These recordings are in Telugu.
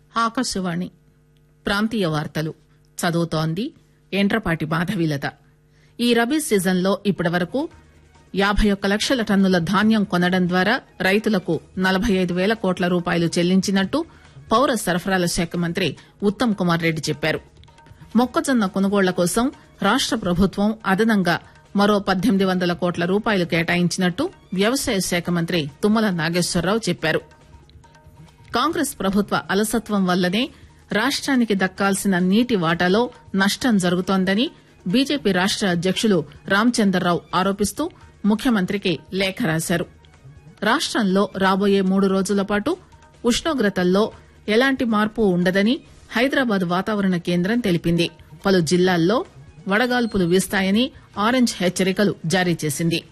ఆకాశవాణి ప్రాంతీయ వార్తలు చదువుతోంది ఎండ్రపాటి మాధవీలత ఈ రబీ సీజన్లో ఇప్పటివరకు యాబై ఒక్క లక్షల టన్నుల ధాన్యం కొనడం ద్వారా రైతులకు నలబై ఐదు పేల కోట్ల రూపాయలు చెల్లించినట్టు పౌర సరఫరాల శాఖ మంత్రి ఉత్తమ్ కుమార్ రెడ్డి చెప్పారు మొక్కజొన్న కొనుగోళ్ల కోసం రాష్ట ప్రభుత్వం అదనంగా మరో పద్దెనిమిది వందల కోట్ల రూపాయలు కేటాయించినట్టు వ్యవసాయ శాఖ మంత్రి తుమ్మల నాగేశ్వరరావు చెప్పారు కాంగ్రెస్ ప్రభుత్వ అలసత్వం వల్లనే రాష్టానికి దక్కాల్సిన నీటి వాటాలో నష్టం జరుగుతోందని బీజేపీ రాష్ట అధ్యకులు రామచందర్రావు ఆరోపిస్తూ ముఖ్యమంత్రికి లేఖ రాశారు రాష్టంలో రాబోయే మూడు రోజుల పాటు ఉష్ణోగ్రతల్లో ఎలాంటి మార్పు ఉండదని హైదరాబాద్ వాతావరణ కేంద్రం తెలిపింది పలు జిల్లాల్లో వడగాల్పులు వీస్తాయని ఆరెంజ్ హెచ్చరికలు జారీ చేసింది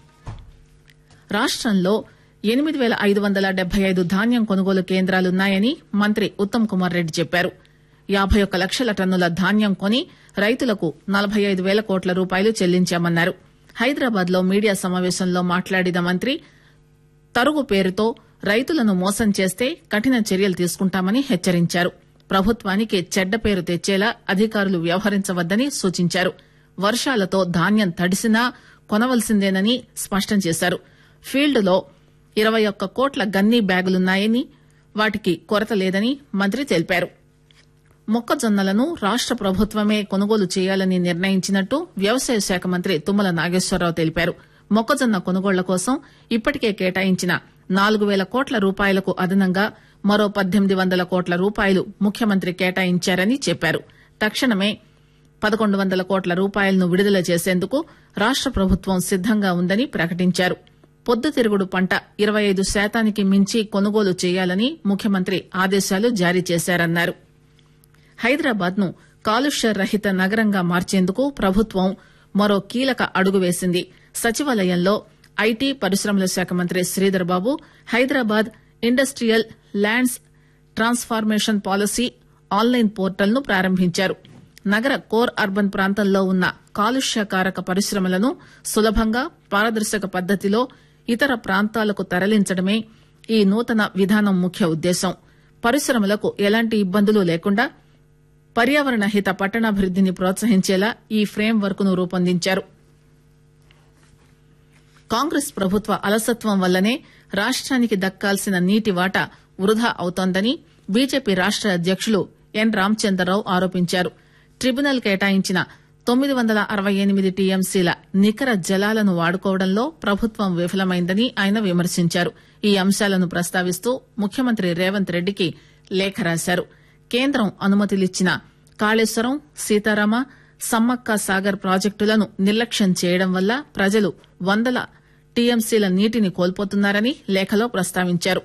రాష్టంలో ఎనిమిది పేల ఐదు వందల డెబ్బై ఐదు ధాన్యం కొనుగోలు కేంద్రాలున్నాయని మంత్రి ఉత్తమ్ కుమార్ రెడ్డి చెప్పారు యాబై ఒక్క లక్షల టన్నుల ధాన్యం కొని రైతులకు నలబై ఐదు పేల కోట్ల రూపాయలు చెల్లించామన్నారు హైదరాబాద్ లో మీడియా సమావేశంలో మాట్లాడిన మంత్రి తరుగు పేరుతో రైతులను మోసం చేస్తే కఠిన చర్యలు తీసుకుంటామని హెచ్చరించారు ప్రభుత్వానికి చెడ్డ పేరు తెచ్చేలా అధికారులు వ్యవహరించవద్దని సూచించారు వర్షాలతో ధాన్యం తడిసినా కొనవలసిందేనని స్పష్టం చేశారు ఫీల్డ్ లో ఇరవై ఒక్క కోట్ల గన్నీ బ్యాగులున్నాయని వాటికి కొరత లేదని మంత్రి తెలిపారు మొక్కజొన్నలను రాష్ట ప్రభుత్వమే కొనుగోలు చేయాలని నిర్ణయించినట్టు వ్యవసాయ శాఖ మంత్రి తుమ్మల నాగేశ్వరరావు తెలిపారు మొక్కజొన్న కొనుగోళ్ల కోసం ఇప్పటికే కేటాయించిన నాలుగు పేల కోట్ల రూపాయలకు అదనంగా మరో పద్దెనిమిది వందల కోట్ల రూపాయలు ముఖ్యమంత్రి కేటాయించారని చెప్పారు తక్షణమే పదకొండు వందల కోట్ల రూపాయలను విడుదల చేసేందుకు రాష్ట ప్రభుత్వం సిద్దంగా ఉందని ప్రకటించారు పొద్దుతిరుగుడు పంట ఇరవై ఐదు శాతానికి మించి కొనుగోలు చేయాలని ముఖ్యమంత్రి ఆదేశాలు జారీ చేశారన్నారు హైదరాబాద్ ను కాలుష్య రహిత నగరంగా మార్చేందుకు ప్రభుత్వం మరో కీలక అడుగు వేసింది సచివాలయంలో ఐటీ పరిశ్రమల శాఖ మంత్రి Sridhar Babu Hyderabad industrial lands transformation policy online portal ను ప్రారంభించారు నగర కోర్ అర్బన్ ప్రాంతంలో ఉన్న కాలుష్యకారక పరిశ్రమలను సులభంగా పారదర్శక పద్దతిలో ఇతర ప్రాంతాలకు తరలించడమే ఈ నూతన విధానం ముఖ్య ఉద్దేశం పరిశ్రమలకు ఎలాంటి ఇబ్బందులు లేకుండా పర్యావరణ హిత పట్టణాభివృద్దిని ప్రోత్సహించేలా ఈ ఫ్రేమ్ వర్క్ ను రూపొందించారు కాంగ్రెస్ ప్రభుత్వ అలసత్వం వల్లనే రాష్టానికి దక్కాల్సిన నీటి వాటా వృధా అవుతోందని బీజేపీ రాష్ట అధ్యకులు ఎన్ రామచంద్రరావు ఆరోపించారు ట్రిబ్యునల్ కేటాయించిన తొమ్మిది వందల అరవై ఎనిమిది టీఎంసీల నికర జలాలను వాడుకోవడంలో ప్రభుత్వం విఫలమైందని ఆయన విమర్శించారు ఈ అంశాలను ప్రస్తావిస్తూ ముఖ్యమంత్రి రేవంత్ రెడ్డికి లేఖ రాశారు కేంద్రం అనుమతిలిచ్చిన కాళేశ్వరం సీతారామ సమ్మక్క సాగర్ ప్రాజెక్టులను నిర్లక్ష్యం చేయడం వల్ల ప్రజలు వందల టీఎంసీల నీటిని కోల్పోతున్నారని లేఖలో ప్రస్తావించారు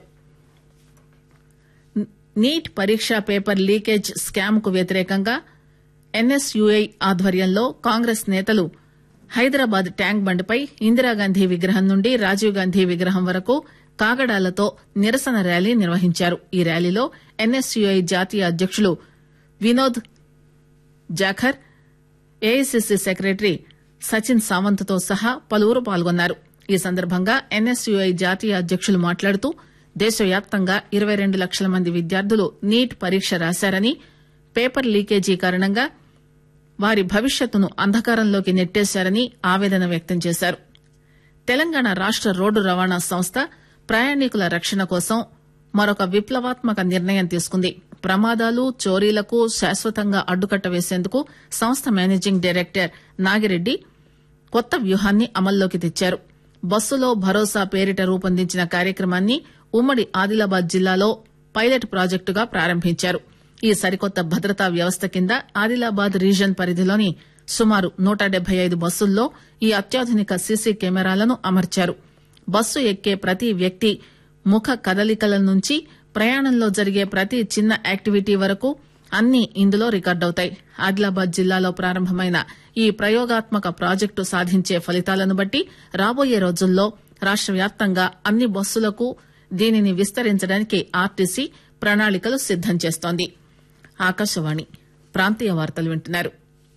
నీట్ పరీక్ష పేపర్ లీకేజ్ స్కామ్ కు వ్యతిరేకంగా ఎన్ఎస్యుఐ ఆధ్వర్యంలో కాంగ్రెస్ నేతలు హైదరాబాద్ ట్యాంక్ బండ్పై ఇందిరాగాంధీ విగ్రహం నుండి రాజీవ్ గాంధీ విగ్రహం వరకు కాగడాలతో నిరసన ర్యాలీ నిర్వహించారు ఈ ర్యాలీలో ఎన్ఎస్యుఐ జాతీయ అధ్యకులు వినోద్ జాఖర్ ఏఐసిసి సెక్రటరీ సచిన్ సావంత్ తో సహా పలువురు పాల్గొన్నారు ఈ సందర్భంగా ఎన్ఎస్యుఐ జాతీయ అధ్యకులు మాట్లాడుతూ దేశవ్యాప్తంగా ఇరవై రెండు లక్షల మంది విద్యార్థులు నీట్ పరీక్ష రాశారని పేపర్ లీకేజీ కారణంగా వారి భవిష్యత్తును అంధకారంలోకి నెట్టేశారని ఆవేదన వ్యక్తం చేశారు తెలంగాణ రాష్ట రోడ్డు రవాణా సంస్థ ప్రయాణికుల రక్షణ కోసం మరొక విప్లవాత్మక నిర్ణయం తీసుకుంది ప్రమాదాలు చోరీలకు శాశ్వతంగా అడ్డుకట్ట వేసేందుకు సంస్థ మేనేజింగ్ డైరెక్టర్ నాగిరెడ్డి కొత్త వ్యూహాన్ని అమల్లోకి తెచ్చారు బస్సులో భరోసా పేరిట రూపొందించిన కార్యక్రమాన్ని ఉమ్మడి ఆదిలాబాద్ జిల్లాలో పైలట్ ప్రాజెక్టుగా ప్రారంభించారు ఈ సరికొత్త భద్రతా వ్యవస్థ కింద ఆదిలాబాద్ రీజన్ పరిధిలోని సుమారు నూట డెబ్బై ఐదు బస్సుల్లో ఈ అత్యాధునిక సీసీ కెమెరాలను అమర్చారు బస్సు ఎక్కే ప్రతి వ్యక్తి ముఖ కదలికల నుంచి ప్రయాణంలో జరిగే ప్రతి చిన్న యాక్టివిటీ వరకు అన్ని ఇందులో రికార్డవుతాయి ఆదిలాబాద్ జిల్లాలో ప్రారంభమైన ఈ ప్రయోగాత్మక ప్రాజెక్టు సాధించే ఫలితాలను బట్టి రాబోయే రోజుల్లో రాష్ట వ్యాప్తంగా అన్ని బస్సులకు దీనిని విస్తరించడానికి ఆర్టీసీ ప్రణాళికలు సిద్దం చేస్తోంది ఆకాశవాణి ప్రాంతీయ వార్తలు వింటున్నారు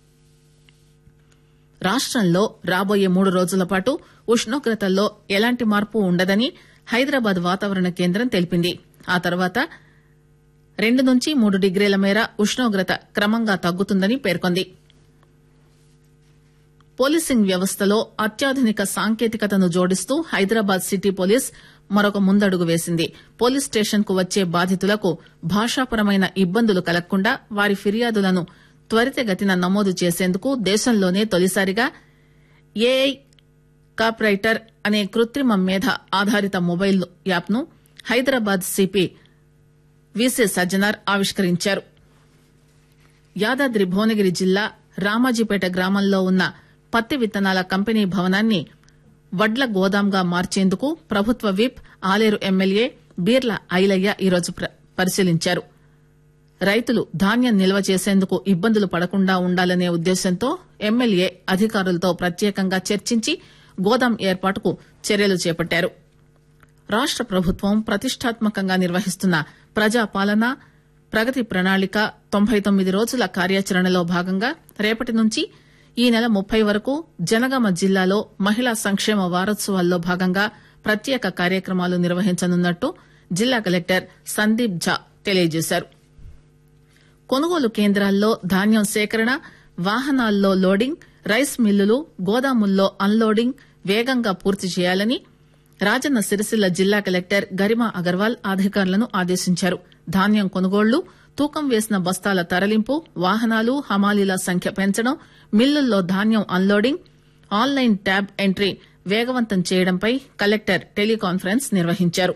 రాష్టంలో రాబోయే మూడు రోజుల పాటు ఉష్ణోగ్రతల్లో ఎలాంటి మార్పు ఉండదని హైదరాబాద్ వాతావరణ కేంద్రం తెలిపింది ఆ తర్వాత రెండు నుంచి మూడు డిగ్రీల మేర ఉష్ణోగ్రత క్రమంగా తగ్గుతుందని పేర్కొంది పోలీసింగ్ వ్యవస్థలో అత్యాధునిక సాంకేతికతను జోడిస్తూ హైదరాబాద్ సిటీ పోలీస్ మరొక ముందడుగు వేసింది పోలీస్ స్టేషన్ కు వచ్చే బాధితులకు భాషాపరమైన ఇబ్బందులు కలగకుండా వారి ఫిర్యాదులను త్వరితగతిన నమోదు చేసేందుకు దేశంలోనే తొలిసారిగా ఏఐ కాప్రైటర్ అనే కృత్రిమ మేధ ఆధారిత మొబైల్ యాప్ ను హైదరాబాద్ సిపి విసి సజ్జనార్ ఆవిష్కరించారు యాదాద్రి భువనగిరి జిల్లా రామాజీపేట గ్రామంలో ఉన్న పత్తి విత్తనాల కంపెనీ భవనాన్ని వడ్ల గోదాంగా మార్చేందుకు ప్రభుత్వ విప్ ఆలేరు ఎమ్మెల్యే బీర్ల ఐలయ్య ఈరోజు ప్ర- పరిశీలించారు రైతులు ధాన్యం నిల్వ చేసేందుకు ఇబ్బందులు పడకుండా ఉండాలనే ఉద్దేశంతో ఎమ్మెల్యే అధికారులతో ప్రత్యేకంగా చర్చించి గోదాం ఏర్పాటుకు చర్యలు చేపట్టారు రాష్ట ప్రభుత్వం ప్రతిష్టాత్మకంగా నిర్వహిస్తున్న ప్రజాపాలన ప్రగతి ప్రణాళిక తొంభై తొమ్మిది రోజుల కార్యాచరణలో భాగంగా రేపటి నుంచి ఈ నెల ముప్పై వరకు జనగామ జిల్లాలో మహిళా సంక్షేమ వారోత్సవాల్లో భాగంగా ప్రత్యేక కార్యక్రమాలు నిర్వహించనున్నట్టు జిల్లా కలెక్టర్ సందీప్ ఝా తెలియజేశారు కొనుగోలు కేంద్రాల్లో ధాన్యం సేకరణ వాహనాల్లో లోడింగ్ రైస్ మిల్లులు గోదాముల్లో అన్లోడింగ్ వేగంగా పూర్తి చేయాలని రాజన్న సిరిసిల్ల జిల్లా కలెక్టర్ గరిమా అగర్వాల్ అధికారులను ఆదేశించారు ధాన్యం కొనుగోళ్లు తూకం వేసిన బస్తాల తరలింపు వాహనాలు హమాలీల సంఖ్య పెంచడం మిల్లుల్లో ధాన్యం అన్లోడింగ్ ఆన్లైన్ ట్యాబ్ ఎంట్రీ వేగవంతం చేయడంపై కలెక్టర్ టెలికాన్ఫరెన్స్ నిర్వహించారు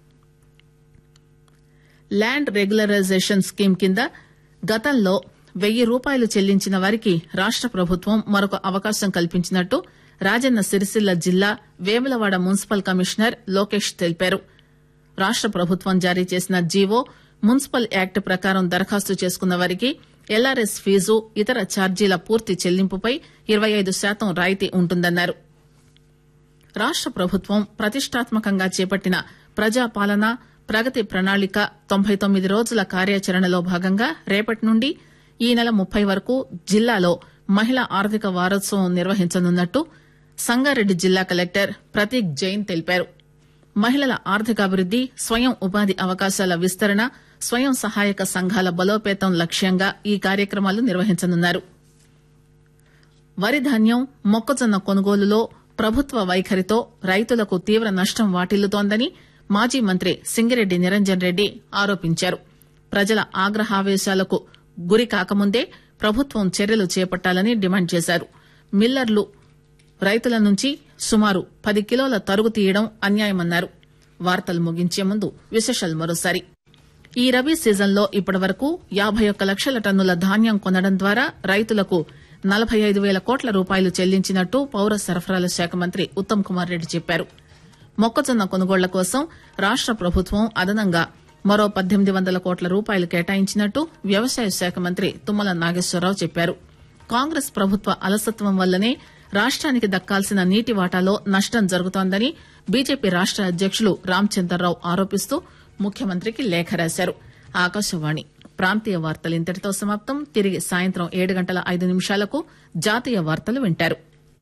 ల్యాండ్ రెగ్యులరైజేషన్ స్కీమ్ కింద గతంలో వెయ్యి రూపాయలు చెల్లించిన వారికి రాష్ట ప్రభుత్వం మరొక అవకాశం కల్పించినట్టు రాజన్న సిరిసిల్ల జిల్లా వేములవాడ మున్సిపల్ కమిషనర్ లోకేష్ తెలిపారు రాష్ట ప్రభుత్వం జారీ చేసిన జీవో మున్సిపల్ యాక్ట్ ప్రకారం దరఖాస్తు చేసుకున్న వారికి ఎల్ఆర్ఎస్ ఫీజు ఇతర ఛార్జీల పూర్తి చెల్లింపుపై ఇరవై ఐదు శాతం రాయితీ ఉంటుందన్నారు రాష్ట ప్రభుత్వం ప్రతిష్టాత్మకంగా చేపట్టిన ప్రజాపాలన ప్రగతి ప్రణాళిక తొంభై తొమ్మిది రోజుల కార్యాచరణలో భాగంగా రేపటి నుండి ఈ నెల ముప్పై వరకు జిల్లాలో మహిళా ఆర్థిక వారోత్సవం నిర్వహించనున్నట్టు సంగారెడ్డి జిల్లా కలెక్టర్ ప్రతీక్ జైన్ తెలిపారు మహిళల ఆర్థికాభివృద్ది స్వయం ఉపాధి అవకాశాల విస్తరణ స్వయం సహాయక సంఘాల బలోపేతం లక్ష్యంగా ఈ కార్యక్రమాలు నిర్వహించనున్నారు వరి ధాన్యం మొక్కజొన్న కొనుగోలులో ప్రభుత్వ వైఖరితో రైతులకు తీవ్ర నష్టం వాటిల్లుతోందని మాజీ మంత్రి సింగిరెడ్డి నిరంజన్ రెడ్డి ఆరోపించారు ప్రజల ఆగ్రహావేశాలకు గురి కాకముందే ప్రభుత్వం చర్యలు చేపట్టాలని డిమాండ్ చేశారు మిల్లర్లు రైతుల నుంచి సుమారు పది కిలోల తరుగు తీయడం అన్యాయమన్నారు వార్తలు ముగించే ముందు విశేషాలు మరోసారి ఈ రబీ సీజన్లో ఇప్పటివరకు యాబై ఒక్క లక్షల టన్నుల ధాన్యం కొనడం ద్వారా రైతులకు నలభై ఐదు వేల కోట్ల రూపాయలు చెల్లించినట్టు పౌర సరఫరాల శాఖ మంత్రి ఉత్తమ్ కుమార్ రెడ్డి చెప్పారు మొక్కజొన్న కొనుగోళ్ల కోసం రాష్ట ప్రభుత్వం అదనంగా మరో పద్దెనిమిది వందల కోట్ల రూపాయలు కేటాయించినట్టు వ్యవసాయ శాఖ మంత్రి తుమ్మల నాగేశ్వరరావు చెప్పారు కాంగ్రెస్ ప్రభుత్వ అలసత్వం వల్లనే రాష్ట్రానికి దక్కాల్సిన నీటి వాటాలో నష్టం జరుగుతోందని బీజేపీ రాష్ట అధ్యకులు రామచంద్రరావు ఆరోపిస్తూ ముఖ్యమంత్రికి లేఖ రాశారు ఆకాశవాణి ప్రాంతీయ వార్తలు ఇంతటితో సమాప్తం తిరిగి సాయంత్రం ఏడు గంటల ఐదు నిమిషాలకు జాతీయ వార్తలు వింటారు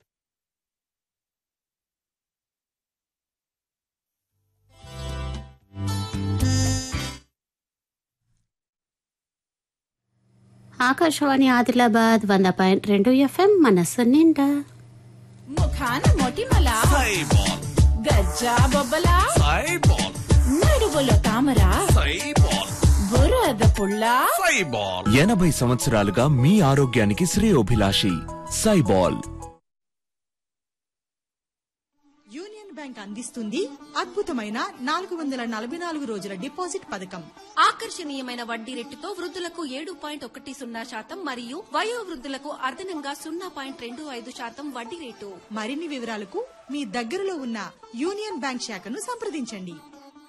ఆకాశవాణి ఆదిలాబాద్ వంద పాయింట్ రెండు ఎఫ్ఎం మనస్సు నిండా ముఖాన మొటిమల సైబాల్ గజ్జా బొబ్బల సైబాల్ నడువులో తామర సైబాల్ బురద పుల్ల సైబాల్ ఎనభై సంవత్సరాలుగా మీ ఆరోగ్యానికి శ్రేయోభిలాషి సైబాల్ యూనియన్ బ్యాంక్ అందిస్తుంది అద్భుతమైన నాలుగు వందల నలభై నాలుగు రోజుల డిపాజిట్ పథకం ఆకర్షణీయమైన వడ్డీ రేటుతో వృద్ధులకు ఏడు పాయింట్ ఒకటి సున్నా శాతం మరియు వయో వృద్ధులకు అదనంగా సున్నా పాయింట్ రెండు ఐదు శాతం వడ్డీ రేటు మరిన్ని వివరాలకు మీ దగ్గరలో ఉన్న యూనియన్ బ్యాంక్ శాఖను సంప్రదించండి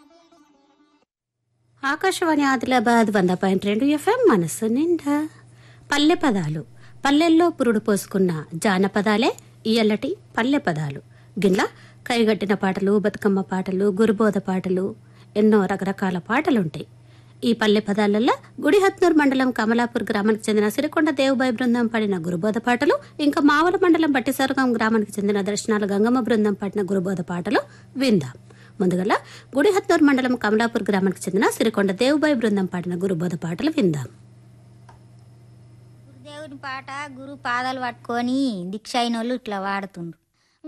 ఆకాశవాణి ఆదిలాబాద్ వంద పాయింట్ రెండు ఎఫ్ఎం మనస్సు నిండా పల్లె పదాలు పల్లెల్లో పురుడు పోసుకున్న జానపదాలే ఇయ్యల్లటి పల్లె పదాలు గిట్లా కైగట్టిన పాటలు బతుకమ్మ పాటలు గురుబోధ పాటలు ఎన్నో రకరకాల పాటలుంటాయి ఈ పల్లె పదాలలో గుడిహత్నూర్ మండలం కమలాపూర్ గ్రామానికి చెందిన సిరికొండ దేవుబాయి బృందం పాడిన గురుబోధ పాటలు ఇంకా మావల మండలం బట్టిసరగం గ్రామానికి చెందిన దర్శనాల గంగమ్మ బృందం పాడిన గురుబోధ పాటలు విందాం ముందుగల గుడిహత్నూర్ మండలం కమలాపూర్ గ్రామానికి చెందిన సిరికొండ దేవుబాయి బృందం పాడిన గురుబోధ పాటలు విందాం గురుదేవుని పాట గురు పాదాలు పట్టుకొని దీక్ష అయిన వాళ్ళు ఇట్లా వాడుతుండ్రు